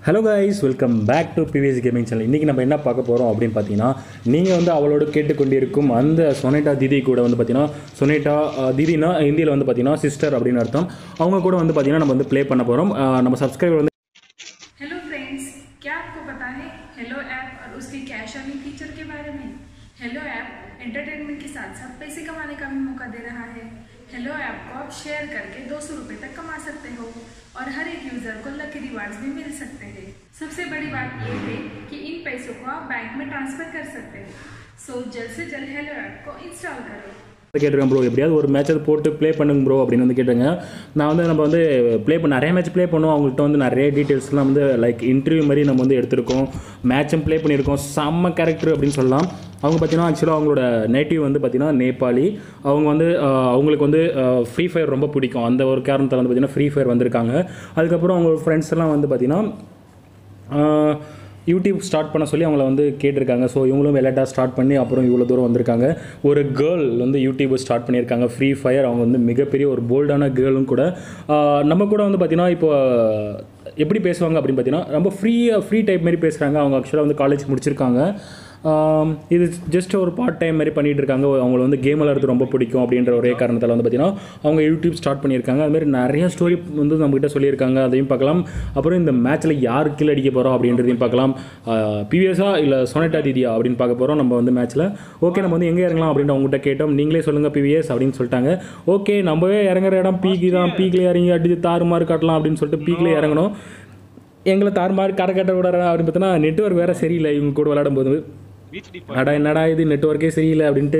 hello guys welcome back to PVS gaming channel இன்றைக்கி நம்ம என்ன பார்க்க போகிறோம் அப்படின்னு பார்த்தீங்கன்னா நீங்கள் வந்து அவளோட கேட்டுக்கொண்டிருக்கும் அந்த சொனேட்டா தீதி கூட வந்து பார்த்தீங்கன்னா சொனேட்டா அஹ், தீதினா ஹிந்தியில் வந்து பார்த்தீங்கன்னா சிஸ்டர் அப்படின்னு அர்த்தம் அவங்க கூட வந்து பார்த்தீங்கன்னா நம்ம வந்து ப்ளே பண்ண போகிறோம் நம்ம சப்ஸ்கிரைபர் வந்து हेलो फ्रेंड्स क्या आपको पता है हेलो ऐप और उसके कैश अर्निंग फीचर के बारे में हेलो ऐप एंटरटेनमेंट के साथ साथ पैसे कमाने का भी मौका दे रहा है हेलो ऐप को आप शेयर करके दो सौ रुपये तक कमा सकते हो और हर एक यूजर को लकी रिवार्ड्स भी मिल सकते हैं सबसे बड़ी बात यह है कि इन पैसों को आप बैंक में ट्रांसफर कर सकते हो सो जल्द से जल्द हेलो ऐप को इंस्टॉल करो கேட்டிருக்கேன் ப்ரோ எப்படியாவது ஒரு மேட்சை போட்டு ப்ளே பண்ணுங்க ப்ரோ அப்படின்னு வந்து கேட்டாங்க நான் வந்து நம்ம வந்து ப்ளே பண்ண நிறைய மேட்ச் ப்ளே பண்ணுவோம் அவங்கள்ட்ட வந்து நிறைய டீட்டெயில்ஸ்லாம் வந்து லைக் இன்டர்வியூ மாதிரி நம்ம வந்து எடுத்திருக்கோம் மேட்சும் ப்ளே பண்ணியிருக்கோம் செம்ம கேரக்டர் அப்படின்னு சொல்லலாம் அவங்க பார்த்தீங்கன்னா ஆக்சுவலாக அவங்களோட நேட்டிவ் வந்து பார்த்தீங்கன்னா நேபாளி அவங்க வந்து ஆஹ், அவங்களுக்கு வந்து ஃப்ரீ ஃபயர் ரொம்ப பிடிக்கும் அந்த ஒரு காரணத்தால் வந்து பார்த்தீங்கன்னா ஃப்ரீ ஃபயர் வந்திருக்காங்க அதுக்கப்புறம் அவங்க ஃப்ரெண்ட்ஸ் எல்லாம் வந்து பார்த்தீங்கன்னா ஆஹ் யூடியூப் ஸ்டார்ட் பண்ண சொல்லி அவங்கள வந்து கேட்டிருக்காங்க ஸோ இவங்களும் விளையாட்டாக ஸ்டார்ட் பண்ணி அப்புறம் இவ்வளோ தூரம் வந்திருக்காங்க ஒரு கேர்ள் வந்து யூடியூப் ஸ்டார்ட் பண்ணியிருக்காங்க ஃப்ரீ ஃபயர் அவங்க வந்து மிகப்பெரிய ஒரு போல்டான கேர்ளும் கூட ஆஹ் நம்ம கூட வந்து பார்த்தீங்கன்னா இப்போ எப்படி பேசுவாங்க அப்படின்னு பார்த்தீங்கன்னா ரொம்ப ஃப்ரீயாக ஃப்ரீ டைப் மாதிரி பேசுகிறாங்க அவங்க ஆக்சுவலாக வந்து காலேஜ் முடிச்சிருக்காங்க ஆம், இது ஜஸ்ட் ஒரு பார்ட் டைம் மாதிரி பண்ணிட்டு இருக்காங்க அவங்கள வந்து கேம் விளாட்றது ரொம்ப பிடிக்கும் அப்படின்ற ஒரே காரணத்தால் வந்து பார்த்தீங்கன்னா அவங்க யூடியூப் ஸ்டார்ட் பண்ணியிருக்காங்க அது மாதிரி நிறைய ஸ்டோரி வந்து நம்மகிட்ட சொல்லியிருக்காங்க அதையும் பார்க்கலாம் அப்புறம் இந்த மேட்ச்சில் யார் கீழே அடிக்க போகிறோம் அப்படின்றதையும் பார்க்கலாம் பிவிஎஸா இல்லை சொனட்டா தீதியா அப்படின்னு பார்க்க போகிறோம் நம்ம வந்து மேட்ச்சில் ஓகே நம்ம வந்து எங்கே இறங்கலாம் அப்படின்னு அவங்ககிட்ட கேட்டோம் நீங்களே சொல்லுங்கள் பிவிஎஸ் அப்படின்னு சொல்லிட்டாங்க ஓகே நம்மவே இறங்குற இடம் பீக்கு தான் பீக்கில் இறங்கி அடிச்சு தாறுமாறு காட்டலாம் அப்படின்னு சொல்லிட்டு பீக்கில் இறங்கணும் எங்களை தாறுமாறு கரை கட்ட விடுற அப்படின்னு பார்த்தோன்னா நெட்ஒர்க் வேறு சரியில்லை இவங்க கூட விளையாடும் போது அடா என்னடா இது நெட்ஒர்க்கே சரியில்லை அப்படின்ட்டு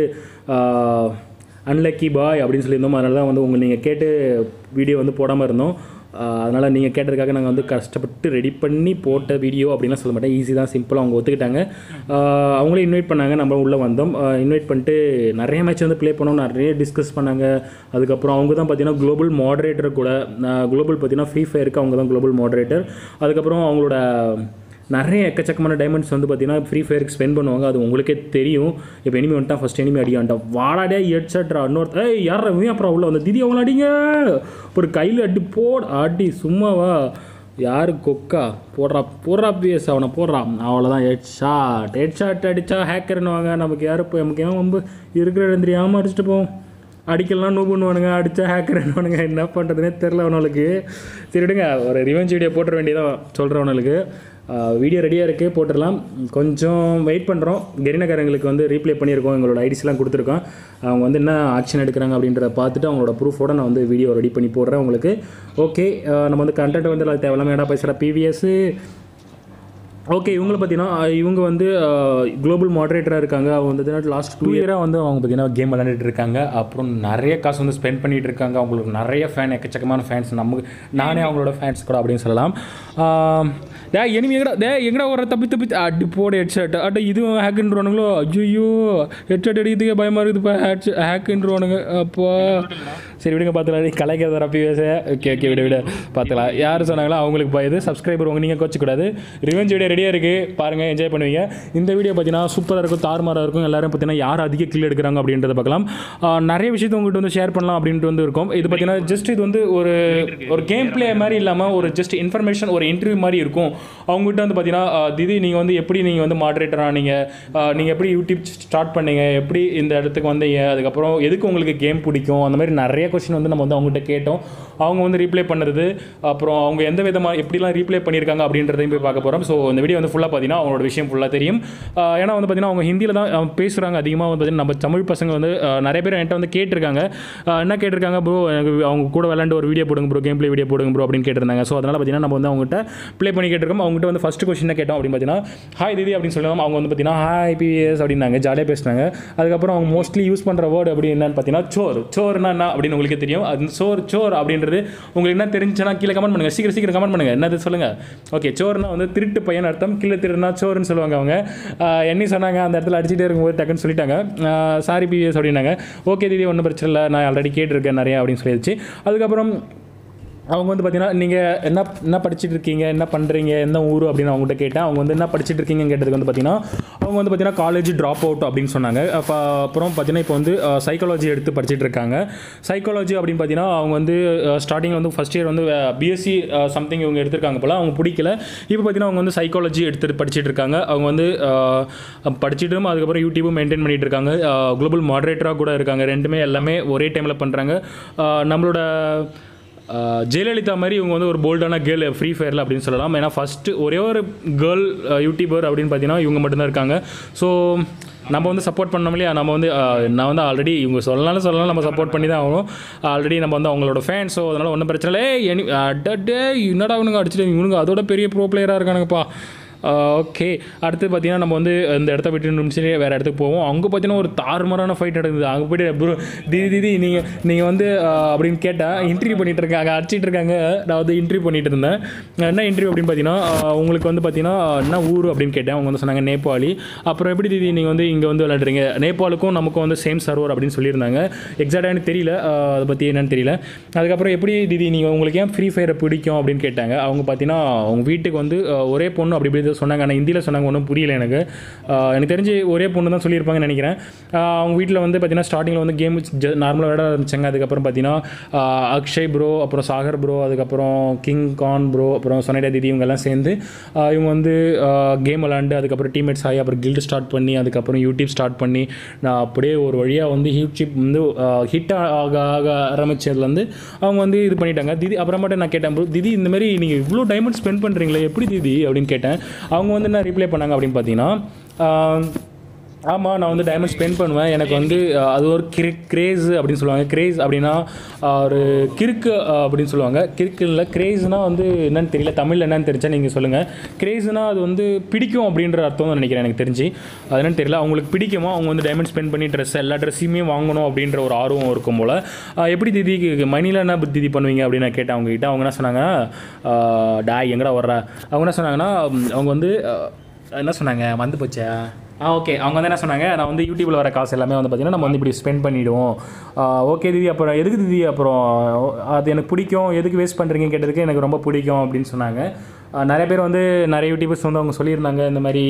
அன்லக்கி பாய் அப்படின்னு சொல்லியிருந்தோம் அதனால தான் வந்து உங்களை நீங்கள் கேட்டு வீடியோ வந்து போடாமல் இருந்தோம் அதனால் நீங்கள் கேட்டதுக்காக நாங்கள் வந்து கஷ்டப்பட்டு ரெடி பண்ணி போட்ட வீடியோ அப்படின்லாம் சொல்ல மாட்டேன் ஈஸி தான் சிம்பிளாக அவங்க ஒத்துக்கிட்டாங்க ஆஹ் அவங்களே இன்வைட் பண்ணாங்க நம்ம உள்ளே வந்தோம் இன்வைட் பண்ணிட்டு நிறைய மேட்ச் வந்து ப்ளே பண்ணோம் நிறைய டிஸ்கஸ் பண்ணாங்க அதுக்கப்புறம் அவங்க தான் பார்த்தீங்கன்னா குளோபல் மாடரேட்டர் கூட குளோபல் பார்த்தீங்கன்னா ஃப்ரீ ஃபயருக்கு அவங்க தான் குளோபல் மாடரேட்டர் அதுக்கப்புறம் அவங்களோட நிறைய எக்கச்சக்கமான டைமண்ட்ஸ் வந்து பார்த்தீங்கன்னா ஃப்ரீ ஃபயருக்கு ஸ்பெண்ட் பண்ணுவாங்க அது உங்களுக்கே தெரியும் இப்போ எனிமி வந்துட்டான் ஃபஸ்ட் எனிமி அடியான்ட்டான் வாடாடே ஹெட்ஷட்ரா இன்னொரு ஏய் யாரா இவன் அப்புறம் உள்ள வந்து திதி அவங்கள அடிங்க ஒரு கையில் அடி போட் அடி சும்மாவா யாரு கொக்கா போடுறா போடுறா பிஎஸ் அவனை போடுறான் அவ்வளோதான் ஹெட் ஷாட் ஹெட் ஷாட் அடித்தா ஹேக்கர்னுவாங்க நமக்கு யாரும் இப்போ நமக்கு ஏன் ரொம்ப இருக்கிற இடம் தெரியாமல் அடிச்சுட்டு போவோம் அடிக்கலாம் நோ பண்ணுவானுங்க அடித்தா ஹேக்கர்னுவானுங்க என்ன பண்ணுறதுனே தெரில அவனுக்கு சரி விடுங்க ஒரு ரிவெஞ்ச் வீடியோ போட்டுற வேண்டியதான் சொல்கிறேன் அவனுக்கு வீடியோ ரெடியாக இருக்குது போட்டுடலாம் கொஞ்சம் வெயிட் பண்ணுறோம் கெரினக்காரங்களுக்கு வந்து ரீப்ளே பண்ணியிருக்கோம் எங்களோட ஐடிஸ்லாம் கொடுத்துருக்கோம் அவங்க வந்து என்ன ஆக்ஷன் எடுக்கிறாங்க அப்படின்றத பார்த்துட்டு அவங்களோட ப்ரூஃபோட நான் வந்து வீடியோ ரெடி பண்ணி போடுறேன் உங்களுக்கு ஓகே நம்ம வந்து கண்டென்ட் வந்து எல்லாம் தேவையில்லாம ஏடா பேசுகிற பிவிஎஸ் ஓகே இவங்களை பார்த்தீங்கன்னா அஹ், இவங்க வந்து குளோபல் மாடரேட்டராக இருக்காங்க அவங்க வந்து லாஸ்ட் டூ இயராக வந்து அவங்க பார்த்தீங்கன்னா கேம் விளையாண்டுட்டு இருக்காங்க அப்புறம் நிறைய காசு வந்து ஸ்பெண்ட் பண்ணிட்டு இருக்காங்க அவங்களுக்கு நிறைய ஃபேன் எக்கச்சக்கமான ஃபேன்ஸ் நமக்கு நானே அவங்களோட ஃபேன்ஸ் கூட அப்படின்னு சொல்லலாம் ஆம், டே எனிமி எங்கடா டே எங்கடா ஒரு தப்பி தப்பி அடி போடு ஹெட்ஷர்ட் அட இதுவும் ஹேக்குன்றவானுங்களோ ஐயோ ஹெட்ஷர்ட் அடிக்கிறதுக்கே பயமாக இருக்குது இப்போ ஹேட் ஹேக்குன்றவானுங்க அப்போ சரி விடுங்க பார்த்துக்கலாம் கலைக்கிறத ரப்பி பேச ஓகே ஓகே விட விட பார்த்துக்கலாம் யார் சொன்னாங்களோ அவங்களுக்கு பயது சப்ஸ்கிரைபர் உங்க நீங்கள் கோச்சிக்கூடாது ரிவெஞ்ச் வீடியோ ரெடியாக இருக்குது பாருங்கள் என்ஜாய் பண்ணுவீங்க இந்த வீடியோ பார்த்தீங்கன்னா சூப்பராக இருக்கும் தாறுமாறாக இருக்கும் எல்லாரும் பார்த்தீங்கன்னா யார் அதிக கில் எடுக்கிறாங்க அப்படின்றத பார்க்கலாம் ஆஹ் நிறைய விஷயத்தை உங்கள்கிட்ட வந்து ஷேர் பண்ணலாம் அப்படின்ட்டு வந்து இருக்கும் இது பார்த்தீங்கன்னா ஜஸ்ட் இது வந்து ஒரு ஒரு கேம் பிளே மாதிரி இல்லாமல் ஒரு ஜஸ்ட் இன்ஃபர்மேஷன் ஒரு இன்டர்வியூ மாதிரி இருக்கும் அவங்ககிட்ட வந்து பார்த்தீங்கன்னா ஆஹ் திதி நீங்கள் வந்து எப்படி நீங்கள் வந்து மாடரேட்டர் ஆனீங்க ஆஹ் நீங்கள் எப்படி யூடியூப் ஸ்டார்ட் பண்ணீங்க எப்படி இந்த இடத்துக்கு வந்தீங்க அதுக்கப்புறம் எதுக்கு உங்களுக்கு கேம் பிடிக்கும் அந்த மாதிரி நிறைய கொஸ்டின் வந்து நம்ம வந்து அவங்ககிட்ட கேட்டோம் அவங்க வந்து ரீப்ளே பண்ணுறது அப்புறம் அவங்க எந்த விதமாக எப்படிலாம் ரீப்ளே பண்ணியிருக்காங்க அப்படின்றதையும் போய் பார்க்க போகிறோம் ஸோ இந்த வீடியோ வந்து ஃபுல்லாக பார்த்தீங்கன்னா அவங்களோட விஷயம் ஃபுல்லாக தெரியும் ஆஹ் ஏன்னா வந்து பார்த்தீங்கன்னா அவங்க ஹிந்தியில் தான் அஹ், பேசுகிறாங்க அதிகமாக வந்து பார்த்தீங்கன்னா நம்ம தமிழ் பசங்க வந்து ஆஹ், நிறைய பேர் என்கிட்ட வந்து கேட்டிருக்காங்க ஆஹ், என்ன கேட்டிருக்காங்க ப்ரோ எனக்கு அவங்க கூட விளாண்டு ஒரு வீடியோ போடுங்க ப்ரோ கேம் ப்ளே வீடியோ போடுங்க ப்ரோ அப்படின்னு கேட்டிருந்தாங்க ஸோ அதனால் பார்த்தீங்கன்னா நம்ம வந்து அவங்ககிட்ட ப்ளே பண்ணி கேட்டிருக்கோம் அவங்ககிட்ட வந்து ஃபஸ்ட்டு கொஸ்டின் கேட்டோம் அப்படின்னு பார்த்தீங்கன்னா ஹாய் திதி அப்படின்னு சொல்லுவோம் அவங்க வந்து பார்த்தீங்கன்னா ஹாய் பிஎஸ் அப்படின்னாங்க ஜாலியாக பேசினாங்க அதுக்கப்புறம் அவங்க மோஸ்ட்லி யூஸ் பண்ணுற வேர்டு அப்படி என்னன்னு பார்த்தீங்கன்னா சோர் சோர்னா என்ன அப்படின்னு உங்களுக்கு தெரியும் அது சோர் சோர் அப்படின்றது உங்களுக்கு என்ன தெரிஞ்சுன்னா கீழே கமெண்ட் பண்ணுங்க சீக்கிரம் சீக்கிரம் கமெண்ட் பண்ணுங்க என்னது சொல்லுங்க ஓகே சோர்னா வந்து திருட்டு பையன் அர்த்தம் கீழே திருடுனா சோறுன்னு சொல்லுவாங்க அவங்க ஆஹ் என்ன சொன்னாங்க அந்த இடத்துல அடிச்சுட்டே இருக்கும்போது டக்குன்னு சொல்லிட்டாங்க சாரி பிஎஸ் அப்படின்னாங்க ஓகே தீதி ஒன்றும் பிரச்சனை இல்லை நான் ஆல்ரெடி கேட்டிருக்கேன் நிறையா அப்படின்னு சொல்லிடுச்சு அதுக்கப்புறம் அவங்க வந்து பார்த்தீங்கன்னா நீங்கள் என்ன என்ன படிச்சுட்டு இருக்கீங்க என்ன பண்ணுறீங்க என்ன ஊர் அப்படின்னு அவங்ககிட்ட கேட்டேன் அவங்க வந்து என்ன படிச்சுட்டு இருக்கீங்கன்னு கேட்டதுக்கு வந்து பார்த்தீங்கன்னா அவங்க வந்து பார்த்தீங்கன்னா காலேஜ் ட்ராப் அவுட் அப்படின்னு சொன்னாங்க அப்போ அப்புறம் பார்த்தீங்கன்னா இப்போ வந்து சைக்காலஜி எடுத்து படிச்சுட்டு இருக்காங்க சைக்காலஜி அப்படின்னு பார்த்தீங்கன்னா அவங்க வந்து ஸ்டார்டிங் வந்து ஃபஸ்ட் இயர் வந்து பிஎஸ்சி சம்திங் இவங்க எடுத்திருக்காங்க போல் அவங்க பிடிக்கல இப்போ பார்த்தீங்கன்னா அவங்க வந்து சைக்காலஜி எடுத்து படிச்சுட்டு இருக்காங்க அவங்க வந்து அஹ், படிச்சுட்டும் அதுக்கப்புறம் யூடியூபும் மெயின்டைன் பண்ணிட்டு இருக்காங்க குளோபல் மாடரேட்டராக கூட இருக்காங்க ரெண்டுமே எல்லாமே ஒரே டைமில் பண்ணுறாங்க நம்மளோட ஆஹ் ஜெயலலிதா மாதிரி இவங்க வந்து ஒரு போல்டான கேர்ள் ஃப்ரீ ஃபயரில் அப்படின்னு சொல்லலாம் ஏன்னா ஃபஸ்ட்டு ஒரே ஒரு கேர்ள் யூடியூபர் அப்படின்னு பார்த்தீங்கன்னா இவங்க மட்டும்தான் இருக்காங்க ஸோ நம்ம வந்து சப்போர்ட் பண்ணோம் இல்லையா நம்ம வந்து ஆஹ் நான் வந்து ஆல்ரெடி இவங்க சொல்லலாம்னு சொல்லலாம் நம்ம சப்போர்ட் பண்ணி தான் ஆகணும் ஆல்ரெடி நம்ம வந்து அவங்களோட ஃபேன் ஸோ அதனால் ஒன்றும் பிரச்சனை இல்லை ஏய், எனி அடடே என்னடா இவனுங்க அடிச்சுட்டு இவனுங்க அதோட பெரிய ப்ரோ பிளேயராக இருக்கானுங்கப்பா ஓகே அடுத்து பார்த்தீங்கன்னா நம்ம வந்து இந்த இடத்த விட்டு நிமிஷம் வேறு இடத்துக்கு போவோம் அங்கே பார்த்தீங்கன்னா ஒரு தாறுமாறான ஃபைட் நடக்குது அங்கே போயிட்டு ப்ரோ தீதி தீதி நீங்கள் நீங்கள் வந்து ஆஹ், அப்படின்னு கேட்டால் இன்டர்வியூ பண்ணிட்டு இருக்காங்க அடிச்சிட்டு இருக்காங்க நான் வந்து இன்டர்வியூ பண்ணிட்டு இருந்தேன் என்ன இன்டர்வியூ அப்படின்னு பார்த்தீங்கன்னா ஆஹ், உங்களுக்கு வந்து பார்த்தீங்கன்னா என்ன ஊர் அப்படின்னு கேட்டேன் அவங்க வந்து சொன்னாங்க நேபாளி அப்புறம் எப்படி தீதி நீங்கள் வந்து இங்கே வந்து விளையாடுறீங்க நேபாளுக்கும் நமக்கும் வந்து சேம் சர்வர் அப்படின்னு சொல்லியிருந்தாங்க எக்ஸாக்டாக எனக்கு தெரியல ஆஹ், அதை பற்றி என்னன்னு தெரியல அதுக்கப்புறம் எப்படி தீதி நீங்கள் உங்களுக்கு ஏன் ஃப்ரீ ஃபயரை பிடிக்கும் அப்படின்னு கேட்டாங்க அவங்க பார்த்தீங்கன்னா அவங்க வீட்டுக்கு வந்து ஆஹ், ஒரே பொண்ணு அப்படி இப்படி ஏதோ சொன்னாங்க ஆனால் ஹிந்தியில் சொன்னாங்க ஒன்றும் புரியல எனக்கு ஆஹ், எனக்கு தெரிஞ்சு ஒரே பொண்ணு தான் சொல்லியிருப்பாங்கன்னு நினைக்கிறேன் ஆஹ், அவங்க வீட்டில் வந்து பார்த்தீங்கன்னா ஸ்டார்டிங்கில் வந்து கேம் நார்மலாக விளையாட ஆரம்பிச்சாங்க அதுக்கப்புறம் பார்த்தீங்கன்னா ஆஹ், அக்ஷய் ப்ரோ அப்புறம் சாகர் ப்ரோ அதுக்கப்புறம் கிங் கான் ப்ரோ அப்புறம் சொனைடா திதி இவங்கெல்லாம் சேர்ந்து ஆஹ், இவங்க வந்து கேம் விளாண்டு அதுக்கப்புறம் டீம்மேட்ஸ் ஆகி அப்புறம் கில்டு ஸ்டார்ட் பண்ணி அதுக்கப்புறம் யூடியூப் ஸ்டார்ட் பண்ணி நான் அப்படியே ஒரு வழியாக வந்து யூடியூப் வந்து ஹிட் ஆக ஆக ஆரம்பிச்சதுலேருந்து அவங்க வந்து இது பண்ணிட்டாங்க திதி அப்புறமேட்டு நான் கேட்டேன் bro, திதி இந்த மாதிரி நீங்கள் இவ்வளோ டைமண்ட் ஸ்பெண்ட் பண்ணுறீங்களே எப்படி திதி அப்படின்னு கேட்டேன் அவங்க வந்து என்ன ரிப்ளை பண்ணாங்க அப்படின்னு பார்த்தீங்கன்னா ஆஹ், ஆமாம் நான் வந்து டைமண்ட் ஸ்பெண்ட் பண்ணுவேன் எனக்கு வந்து அஹ், அது ஒரு கிரி கிரேஸ் அப்படின்னு சொல்லுவாங்க கிரேஸ் அப்படின்னா அஹ், ஒரு கிறுக்கு அஹ், அப்படின்னு சொல்லுவாங்க கிறுக்கு இல்லை கிரேஸ்னால் வந்து என்னன்னு தெரியல தமிழில் என்னன்னு தெரிஞ்சா நீங்கள் சொல்லுங்கள் கிரேஸ்னால் அது வந்து பிடிக்கும் அப்படின்ற அர்த்தம் தான் நினைக்கிறேன் எனக்கு தெரிஞ்சு அது என்னன்னு தெரியல அவங்களுக்கு பிடிக்குமோ அவங்க வந்து டைமண்ட் ஸ்பெண்ட் பண்ணி ட்ரெஸ் எல்லா ட்ரெஸ்ஸையுமே வாங்கணும் அப்படின்ற ஒரு ஆர்வம் இருக்கும் போல் அஹ், எப்படி திதி மணியில் என்ன திதி பண்ணுவீங்க அப்படின்னு நான் கேட்டேன் அவங்ககிட்ட அவங்க என்ன சொன்னாங்க அஹ், டாய் எங்கடா வர்ற அவங்க என்ன சொன்னாங்கன்னா உம், அவங்க வந்து அஹ், என்ன சொன்னாங்க வந்து போச்சா ஆ ஓகே அவங்க வந்து என்ன சொன்னாங்க நான் வந்து யூடியூப்பில் வர காசு எல்லாமே வந்து பார்த்தீங்கன்னா நம்ம வந்து இப்படி ஸ்பெண்ட் பண்ணிவிடுவோம் ஓகே தீதி அப்புறம் எதுக்கு தீதி அப்புறம் அது எனக்கு பிடிக்கும் எதுக்கு வேஸ்ட் பண்ணுறீங்க கேட்டதுக்கு எனக்கு ரொம்ப பிடிக்கும் அப்படின்னு சொன்னாங்க ஆ, நிறைய பேர் வந்து நிறைய யூடியூபர்ஸ் வந்து அவங்க சொல்லியிருந்தாங்க இந்த மாதிரி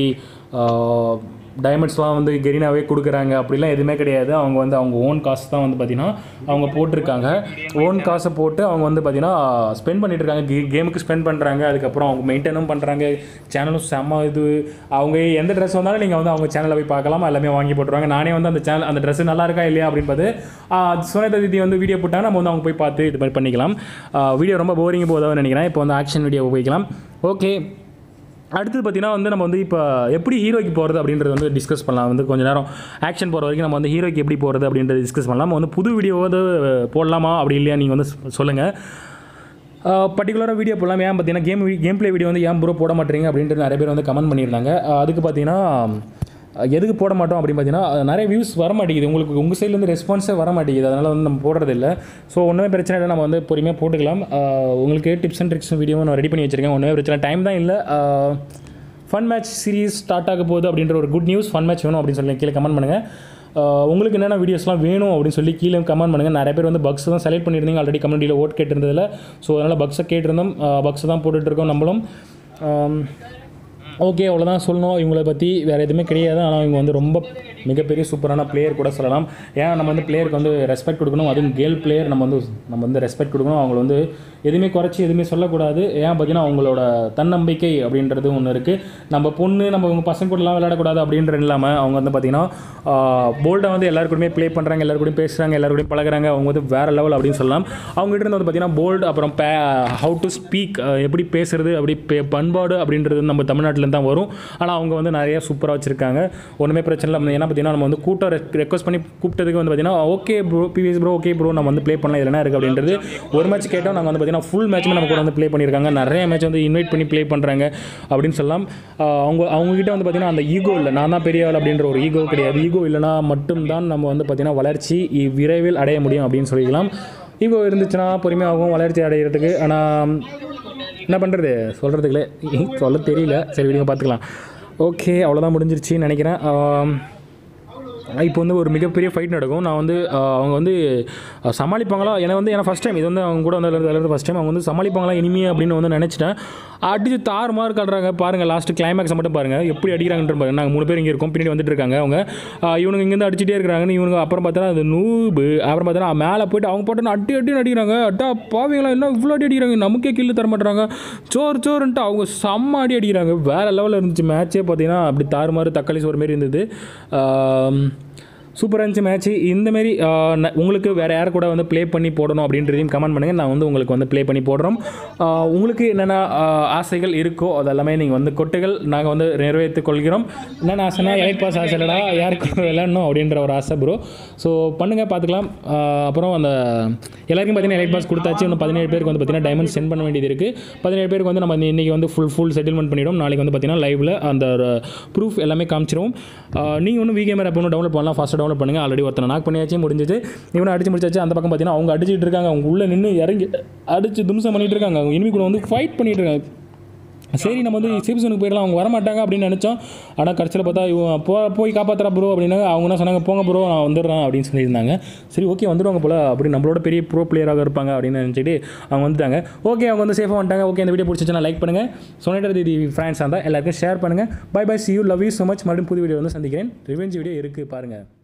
டைமண்ட்ஸ்லாம் வந்து கெரினாவே கொடுக்குறாங்க அப்படிலாம் எதுவுமே கிடையாது அவங்க வந்து அவங்க ஓன் காசு தான் வந்து பார்த்திங்கன்னா அவங்க போட்டிருக்காங்க ஓன் காசை போட்டு அவங்க வந்து பார்த்திங்கன்னா ஸ்பெண்ட் பண்ணிட்டு இருக்காங்க கே கேமுக்கு ஸ்பெண்ட் பண்ணுறாங்க அதுக்கப்புறம் அவங்க மெயின்டைனும் பண்ணுறாங்க சேனலும் செம்ம இது அவங்க எந்த ட்ரெஸ் வந்தாலும் நீங்கள் வந்து அவங்க சேனலில் போய் பார்க்கலாம் எல்லாமே வாங்கி போட்டுருவாங்க நானே வந்து அந்த சேனல் அந்த ட்ரெஸ் நல்லா இருக்கா இல்லையா அப்படின்னு பார்த்து சுனேதா தீதி வந்து வீடியோ போட்டாங்க நம்ம வந்து அவங்க போய் பார்த்து இது மாதிரி பண்ணிக்கலாம் வீடியோ ரொம்ப போரிங் போதான்னு நினைக்கிறேன் இப்போ வந்து ஆக்ஷன் வீடியோ போய்க்கலாம் ஓகே அடுத்தது பார்த்தீங்கன்னா வந்து நம்ம வந்து இப்போ எப்படி ஹீரோய்க்கு போகிறது அப்படின்றது வந்து டிஸ்கஸ் பண்ணலாம் வந்து கொஞ்ச நேரம் ஆக்ஷன் போகிற வரைக்கும் நம்ம வந்து ஹீரோய்க்கு எப்படி போகிறது அப்படின்றத டிஸ்கஸ் பண்ணலாம் நம்ம வந்து புது வீடியோ வந்து போடலாமா அப்படி இல்லையா நீங்கள் வந்து சொல்லுங்கள் பர்டிகுலராக வீடியோ போடலாம் ஏன் பார்த்தீங்கன்னா கேம் கேம் ப்ளே வீடியோ வந்து ஏன் ப்ரோ போட மாட்டீங்க அப்படின்ட்டு நிறைய பேர் வந்து கமெண்ட் பண்ணியிருந்தாங்க அஹ் அதுக்கு பார்த்தீங்கன்னா அஹ் எதுக்கு போட மாட்டோம் அப்படின்னு பார்த்தீங்கன்னா அஹ் நிறைய வியூஸ் வர மாட்டேங்குது உங்களுக்கு உங்கள் சைட்லேருந்து ரெஸ்பான்ஸே வர மாட்டேங்குது அதனால் வந்து நம்ம போடுறது இல்லை ஸோ ஒன்றுமே பிரச்சனை இல்லை நம்ம வந்து பொறுமையாக போட்டுக்கலாம் அஹ் உங்களுக்கு டிப்ஸ் அண்ட் ட்ரிக்ஸ் வீடியோ நான் ரெடி பண்ணி வச்சிருக்கேன் ஒன்றுமே பிரச்சனை டைம் தான் இல்லை ஃபன் மேட்ச் சீரிஸ் ஸ்டார்ட் ஆக போகுது அப்படின்ற ஒரு குட் நியூஸ் ஃபன் மேட்ச் வேணும் அப்படின்னு சொல்லி கீழே கமெண்ட் பண்ணுங்கள் ஆஹ் உங்களுக்கு என்னென்ன வீடியோஸ்லாம் வேணும் அப்படின்னு சொல்லி கீழே கமெண்ட் பண்ணுங்கள் நிறைய பேர் வந்து பக்ஸ் தான் செலக்ட் பண்ணியிருந்தீங்க ஆல்ரெடி கம்யூனிட்டியில் ஓட் கேட்டிருந்ததில் ஸோ அதனால் பக்ஸை கேட்டிருந்தோம் பக்ஸ் தான் போட்டுட்ருக்கோம் நம்மளும் ஓகே அவ்வளோதான் சொல்லணும் இவங்கள பற்றி வேறு எதுவுமே கிடையாது ஆனால் இவங்க வந்து ரொம்ப மிகப்பெரிய சூப்பரான பிளேயர் கூட சொல்லலாம் ஏன்னா நம்ம வந்து பிளேயருக்கு வந்து ரெஸ்பெக்ட் கொடுக்கணும் அதுவும் கேர்ள் பிளேயர் நம்ம வந்து நம்ம வந்து ரெஸ்பெக்ட் கொடுக்கணும் அவங்கள வந்து எதுவுமே குறைச்சி எதுவுமே சொல்லக்கூடாது ஏன் பார்த்தீங்கன்னா அவங்களோட தன்னம்பிக்கை அப்படின்றது ஒன்று இருக்குது நம்ம பொண்ணு நம்ம உங்கள் பசங்க கூடலாம் விளையாடக்கூடாது அப்படின்றது இல்லாமல் அவங்க வந்து பார்த்திங்கன்னா போல்டாக வந்து எல்லாரு கூடயுமே ப்ளே பண்ணுறாங்க எல்லாரு கூடயும் பேசுகிறாங்க எல்லாரு கூடயும் பழகுறாங்க அவங்க வந்து வேறு லெவல் அப்படின்னு சொல்லலாம் அவங்ககிட்ட இருந்து வந்து பார்த்திங்கன்னா போல்டு அப்புறம் பே ஹவு டு ஸ்பீக் எப்படி பேசுறது அப்படி பே பண்பாடு அப்படின்றது நம்ம தமிழ்நாட்டிலேருந்து தான் வரும் ஆனால் அவங்க வந்து நிறைய சூப்பராக வச்சுருக்காங்க ஒன்றுமே பிரச்சனை இல்லை ஏன்னா பார்த்தீங்கன்னா நம்ம வந்து கூட்டம் ரெக்வஸ்ட் பண்ணி கூப்பிட்டதுக்கு வந்து பார்த்தீங்கன்னா okay bro PVS bro okay bro நம்ம வந்து ப்ளே பண்ணலாம் இதில் என்ன இருக்குது அப்படின்றது ஒரு மேட்ச் கேட்டோம் நாங்கள் வந்து பார்த்தீங்கன்னா ஃபுல் மேட்ச்சுமே நம்ம கூட வந்து ப்ளே பண்ணியிருக்காங்க நிறைய மேட்ச் வந்து இன்வைட் பண்ணி ப்ளே பண்ணுறாங்க அப்படின்னு சொல்லலாம் ஆஹ் அவங்க அவங்ககிட்ட வந்து பார்த்தீங்கன்னா அந்த ஈகோ இல்லை நான் தான் பெரிய ஆள் அப்படின்ற ஒரு ஈகோ கிடையாது ஈகோ இல்லைனா மட்டும்தான் நம்ம வந்து பார்த்தீங்கன்னா வளர்ச்சி இ- விரைவில் அடைய முடியும் அப்படின்னு சொல்லிக்கலாம் ஈகோ இருந்துச்சுன்னா பொறுமையாகும் வளர்ச்சி அடைகிறதுக்கு ஆனால் என்ன பண்ணுறது சொல்கிறதுக்குலே சொல்ல தெரியல சரி விடுங்க பார்த்துக்கலாம் ஓகே அவ்வளோதான் முடிஞ்சிருச்சுன்னு நினைக்கிறேன் ஆம், இப்போ வந்து ஒரு மிகப்பெரிய ஃபைட் நடக்கும் நான் வந்து ஆஹ், அவங்க வந்து ஆஹ், சமாளிப்பாங்களா எனக்கு வந்து ஏன்னா ஃபஸ்ட் டைம் இது வந்து அவங்க கூட வந்து விளையாடுறது ஃபஸ்ட் டைம் அவங்க வந்து சமாளிப்பாங்களா இனிமே அப்படின்னு வந்து நினச்சிட்டேன் அடிச்சு தாறு மாறு காட்டுறாங்க பாருங்கள் லாஸ்ட் கிளைமேக்ஸ் மட்டும் பாருங்கள் எப்படி அடிக்கிறாங்கன்ற பாருங்க நாங்கள் மூணு பேர் இங்கே இருக்கோம் பின்னாடி வந்துட்டு இருக்காங்க அவங்க ஆஹ், இவனுங்க இங்கேருந்து அடிச்சிட்டே இருக்கிறாங்கன்னு இவனுங்க அப்புறம் பார்த்தா அது நூபு அப்புறம் பார்த்தா மேலே போயிட்டு அவங்க போட்டு அடி அடி அடிக்கிறாங்க அட்டா பாவீங்களா என்ன இவ்வளோ அடி அடிக்கிறாங்க நமக்கே கில்லு தர மாட்டுறாங்க சோறு சோறுன்ட்டு அவங்க செம்ம அடி அடிக்கிறாங்க வேறு லெவலில் இருந்துச்சு மேட்ச்சே பார்த்தீங்கன்னா அப்படி தாறுமாறு தக்காளி சோறு மாரி இருந்தது ஆம், சூப்பராக இருந்துச்சு மேட்ச்சு இந்தமாரி உங்களுக்கு வேறு யார் கூட வந்து ப்ளே பண்ணி போடணும் அப்படின்றதையும் கமெண்ட் பண்ணுங்கள் நான் வந்து உங்களுக்கு வந்து ப்ளே பண்ணி போடுறோம் ஆஹ் உங்களுக்கு என்னென்ன ஆஹ் ஆசைகள் இருக்கோ அதெல்லாமே நீங்கள் வந்து கொட்டுகள் நாங்கள் வந்து நிறைவேற்றிக் கொள்கிறோம் என்னென்ன ஆசைனா எலைட் பாஸ் ஆசை இல்லைடா யாருக்கு விளையாடணும் அப்படின்ற ஒரு ஆசை ப்ரோ ஸோ பண்ணுங்கள் பார்த்துக்கலாம் ஆஹ் அப்புறம் அந்த எல்லாருக்கும் பார்த்தீங்கன்னா எலைட் பாஸ் கொடுத்தாச்சு இன்னும் பதினேழு பேருக்கு வந்து பார்த்தீங்கன்னா டைமண்ட் சென்ட் பண்ண வேண்டியது இருக்குது பதினேழு பேருக்கு வந்து நம்ம இன்றைக்கி வந்து ஃபுல் ஃபுல் செட்டில்மெண்ட் பண்ணிவிடும் நாளைக்கு வந்து பார்த்தீங்கன்னா லைவில் அந்த ப்ரூஃப் எல்லாமே காமிச்சிரும் நீங்கள் ஒன்றும் விகேமர் ஆப் ஒன்று டவுன்லோட் பண்ணலாம் ஃபஸ்ட்டு டவுன்லோட் பண்ணுங்கள் ஆல்ரெடி ஒருத்தனை நாக் பண்ணியாச்சு முடிஞ்சிச்சு இவனை அடிச்சு முடிச்சாச்சு அந்த பக்கம் பார்த்தீங்கன்னா அவங்க அடிச்சிட்டு இருக்காங்க அவங்க உள்ளே நின்று இறங்கி அடிச்சு தும்சம் பண்ணிட்டு இருக்காங்க அவங்க இனிமே கூட வந்து ஃபைட் பண்ணிட்டு இருக்காங்க சரி நம்ம வந்து சிப்சனுக்கு போயிடலாம் அவங்க வர மாட்டாங்க அப்படின்னு நினச்சோம் ஆனால் கடைசியில் பார்த்தா இவன் போ போய் காப்பாற்றுறா ப்ரோ அப்படின்னாங்க அவங்க என்ன சொன்னாங்க போங்க ப்ரோ நான் வந்துடுறேன் அப்படின்னு சொல்லியிருந்தாங்க சரி ஓகே வந்துடுவாங்க போல அப்படி நம்மளோட பெரிய ப்ரோ பிளேயராக இருப்பாங்க அப்படின்னு நினச்சிட்டு அவங்க வந்துட்டாங்க ஓகே அவங்க வந்து சேஃபாக வந்துட்டாங்க ஓகே இந்த வீடியோ பிடிச்சிச்சுன்னா லைக் பண்ணுங்கள் சொன்னிட்டு இது ஃப்ரெண்ட்ஸ் இருந்தால் எல்லாருக்கும் ஷேர் பண்ணுங்கள் bye bye see you love you so much மறுபடியும் புது வீடியோ வந்து சந்திக்கிறேன் ரிவெஞ்ச் வீடியோ இருக்குது பாருங்கள்